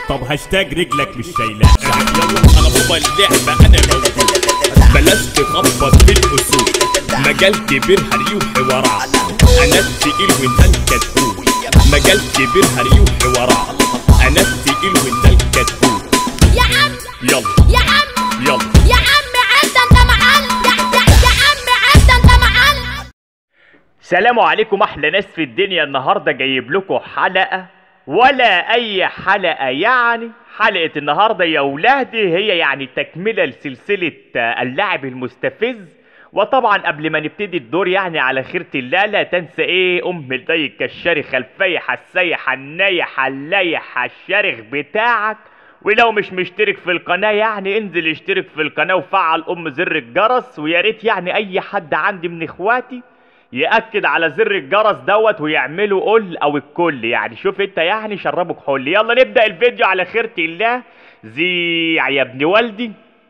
طب هاشتاج رجلك مش شايلاه يلا انا بابا اللعبة انا موجود بلاش تخبط في الاصول مجال كبير هري وحوارات انا التقيل وانت الكتكوت مجال كبير هري وحوارات انا التقيل وانت الكتكوت يا عم يلا يا عم يلا يا عم عدى انت معلم يا, يا, يا عم عدى انت معلم سلام عليكم احلى ناس في الدنيا النهارده جايب لكم حلقه ولا اي حلقه يعني حلقه النهارده يا ولادي هي يعني تكمله لسلسله آه، اللاعب المستفز وطبعا قبل ما نبتدي الدور يعني على خيرة الله لا تنسى ايه ام الضيق الشرخ الفيحة السيحة النايحة اللايحة الشرخ بتاعك ولو مش مشترك في القناة يعني انزل اشترك في القناة وفعل ام زر الجرس ويا ريت يعني اي حد عندي من اخواتي ياكد على زر الجرس دوت ويعملوا قل او الكل يعني شوف انت يعني شربوا كحول يلا نبدا الفيديو على خيرة الله زيع يا ابن والدي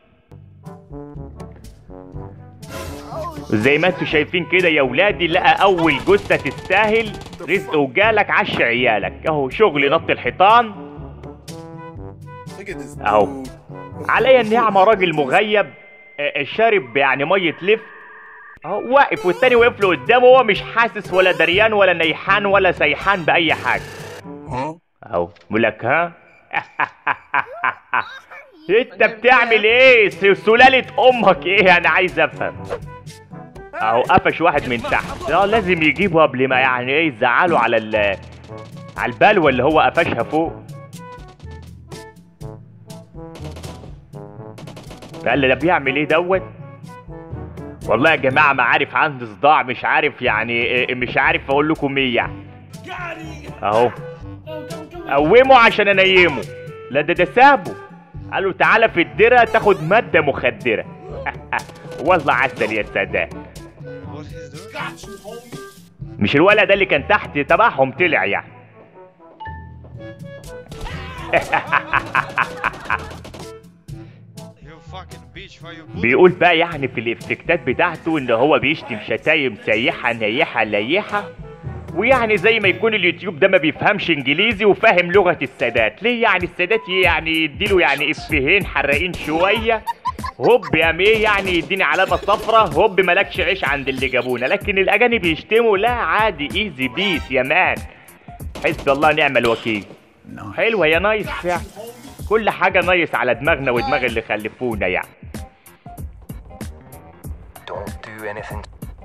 زي ما انتوا شايفين كده يا ولادي لقى اول جثه تستاهل رزق وجالك عش عيالك اهو شغل نط الحيطان Look at this أهو. dude. عليا النعمه راجل مغيب آه، آه، شارب يعني ميه لف اهو واقف والتاني واقف له قدامه هو مش حاسس ولا دريان ولا نيحان ولا سيحان باي حاجه Huh? اهو بيقول لك ها انت بتعمل ايه س- سلاله امك ايه انا عايز افهم اهو قفش واحد من تحت اه لازم يجيبه قبل ما يعني ايه يزعله على ال على البلوه اللي هو قفشها فوق قال لي ده بيعمل ايه دوت والله يا جماعه ما عارف عندي صداع مش عارف يعني إيه، مش عارف اقول لكم ايه يعني اهو قومه عشان انيمه لا ده ده سابه قال له تعالى في الدره تاخد ماده مخدره والله عسل يا سادات What he's doing? مش الولد ده اللي كان تحت تبعهم طلع يعني You fucking bitch why you بيقول بقى يعني في الافكتات بتاعته ان هو بيشتم شتايم سيحه نيحه ليحه ويعني زي ما يكون اليوتيوب ده ما بيفهمش انجليزي وفاهم لغه السادات ليه يعني السادات يعني يديله يعني افيهين حراقين شويه هوب يا ايه يعني يديني علامه صفرة هوب مالكش عيش عند اللي جابونا لكن الاجانب يشتموا لا عادي ايزي بيس يا مان حسبي الله نعم الوكيل حلوه يا نايس يعني كل حاجه نايس على دماغنا ودماغ اللي خلفونا يعني Don't do anything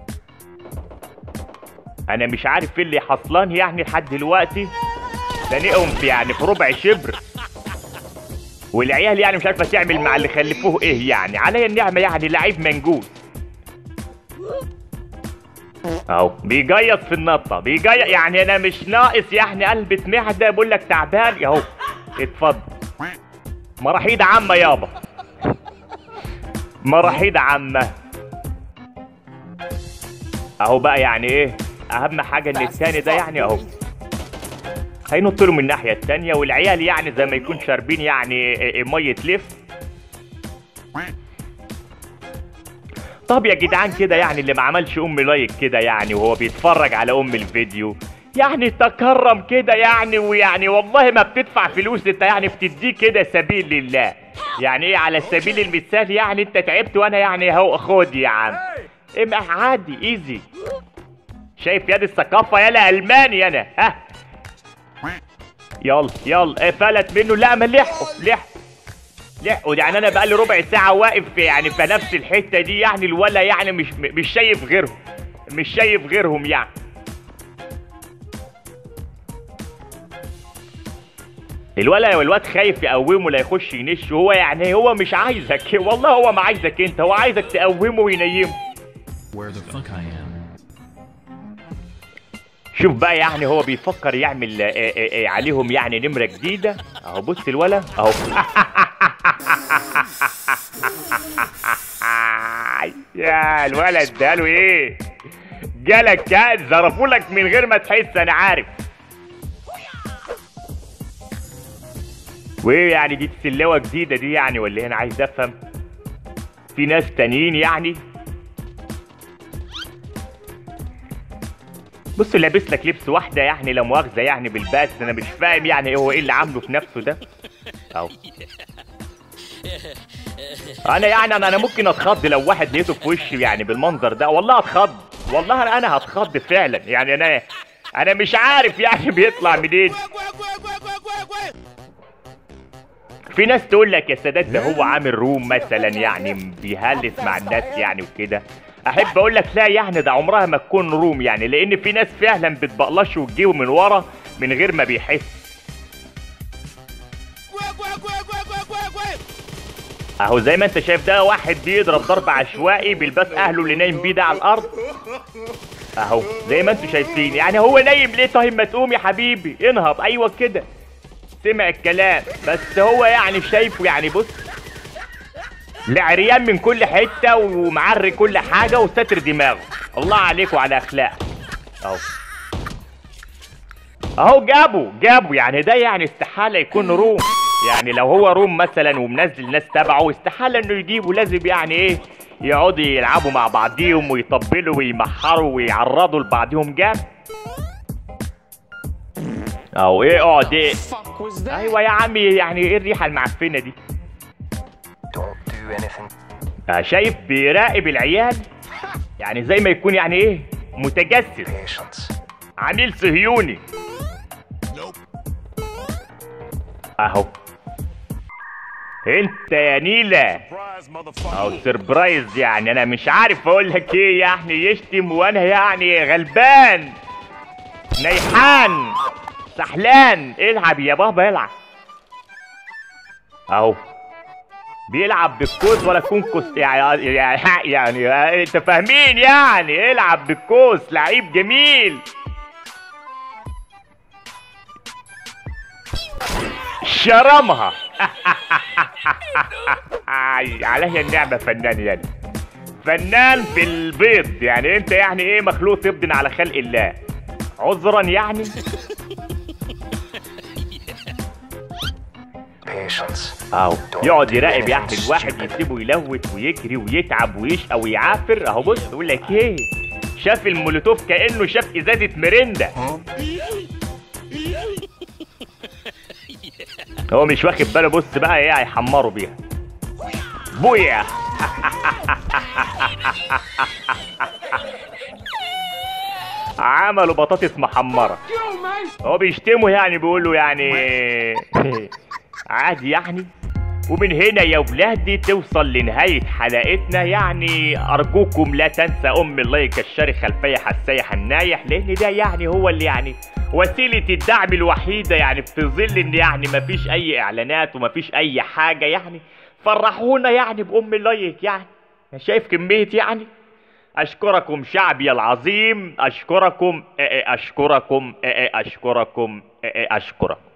انا مش عارف ايه اللي حصلان يعني لحد دلوقتي زنقهم في يعني في ربع شبر والعيال يعني مش عارفه تعمل مع اللي خلفوه ايه يعني عليا النعمه يعني لعيب منجوز اهو بيجيص في النطه بيجيص يعني انا مش ناقص يعني قلبة معده بقول لك تعبان اهو اتفضل مراحيض عامه يابا مراحيض عامه اهو بقى يعني ايه اهم حاجه ان التاني ده يعني اهو هينط له من الناحيه التانيه والعيال يعني زي ما يكون شاربين يعني إيه إيه ميه لف طب يا جدعان كده يعني اللي ما عملش ام لايك كده يعني وهو بيتفرج على ام الفيديو يعني تكرم كده يعني ويعني والله ما بتدفع فلوس انت يعني بتديه كده سبيل لله يعني ايه على سبيل المثال يعني انت تعبت وانا يعني اهو خد يا عم ايه ما عادي ايزي شايف يد الثقافه يلا الماني انا ها يلا يلا ايه فلت منه لا ما لحقوا لحقوا لحقوا يعني انا بقالي ربع ساعه واقف في يعني في نفس الحته دي يعني الولا يعني مش مش شايف غيرهم مش شايف غيرهم يعني الولا الواد خايف يقومه لا يخش ينش هو يعني هو مش عايزك والله هو ما عايزك انت هو عايزك تقومه وينيمه Where the fuck I am شوف بقى يعني هو بيفكر يعمل آه، آه، آه، عليهم يعني نمرة جديدة اهو بص الولا اهو يا الولد ده له ايه جالك كان ظرفولك من غير ما تحس انا عارف وايه يعني دي سلوة جديدة دي يعني ولا إيه؟ انا عايز افهم في ناس تانيين يعني بص لابس لك لبس واحده يعني لا مؤاخذه يعني بالباس انا مش فاهم يعني ايه هو ايه اللي عامله في نفسه ده اهو انا يعني انا انا ممكن اتخض لو واحد لقيته في وشي يعني بالمنظر ده والله اتخض والله انا انا هتخض فعلا يعني انا انا مش عارف يعني بيطلع منين في ناس تقول لك يا سادات ده هو عامل روم مثلا يعني بيهلس مع الناس يعني وكده احب اقول لك لا يعني ده عمرها ما تكون روم يعني لان في ناس فعلا بتبقلش وتجيبه من ورا من غير ما بيحس اهو زي ما انت شايف ده واحد بيضرب ضرب عشوائي بيلبس اهله اللي نايم بيه ده على الارض اهو زي ما انتوا شايفين يعني هو نايم ليه طيب ما تقوم يا حبيبي انهض ايوه كده سمع الكلام بس هو يعني شايفه يعني بص لعريان من كل حته ومعري كل حاجه وستر دماغه الله عليك وعلى اخلاق اهو اهو جابه جابه يعني ده يعني استحاله يكون روم يعني لو هو روم مثلا ومنزل ناس تبعه استحاله انه يجيبه لازم يعني ايه يقعدوا يلعبوا مع بعضيهم ويطبلوا ويمحروا ويعرضوا لبعضهم جاب او ايه اقعد ايه ايوه يا عمي يعني ايه الريحه المعفنه دي Don't do anything. آه، شايف بيراقب العيال يعني زي ما يكون يعني ايه متجسس Patience. عميل صهيوني اهو انت يا نيلة او سربرايز يعني انا مش عارف اقول لك ايه يعني يشتم وانا يعني غلبان نيحان سحلان العب يا بابا العب اهو بيلعب بالكوز ولا كونكوس يعني يعني, يعني انت فاهمين يعني العب بالكوس لعيب جميل شرمها آي، عليا النعمة فنان يعني فنان في البيض يعني انت يعني ايه مخلوق تبدن على خلق الله عذرا يعني Patience. اهو يقعد يراقب يعني الواحد يسيبه يلوت ويجري ويتعب ويشقى ويعافر اهو بص يقول لك ايه شاف المولوتوف كانه شاف ازازه مريندا هو مش واخد باله بص بقى ايه هيحمروا بيها بويا عملوا بطاطس محمره هو بيشتموا يعني بيقولوا يعني عادي يعني ومن هنا يا ولادي توصل لنهاية حلقتنا يعني أرجوكم لا تنسى أم اللايك الشاري خلفية حساية حنايح لأن ده يعني هو اللي يعني وسيلة الدعم الوحيدة يعني في ظل إن يعني مفيش أي إعلانات ومفيش أي حاجة يعني فرحونا يعني بأم اللايك يعني شايف كمية يعني أشكركم شعبي العظيم أشكركم أشكركم أشكركم أشكركم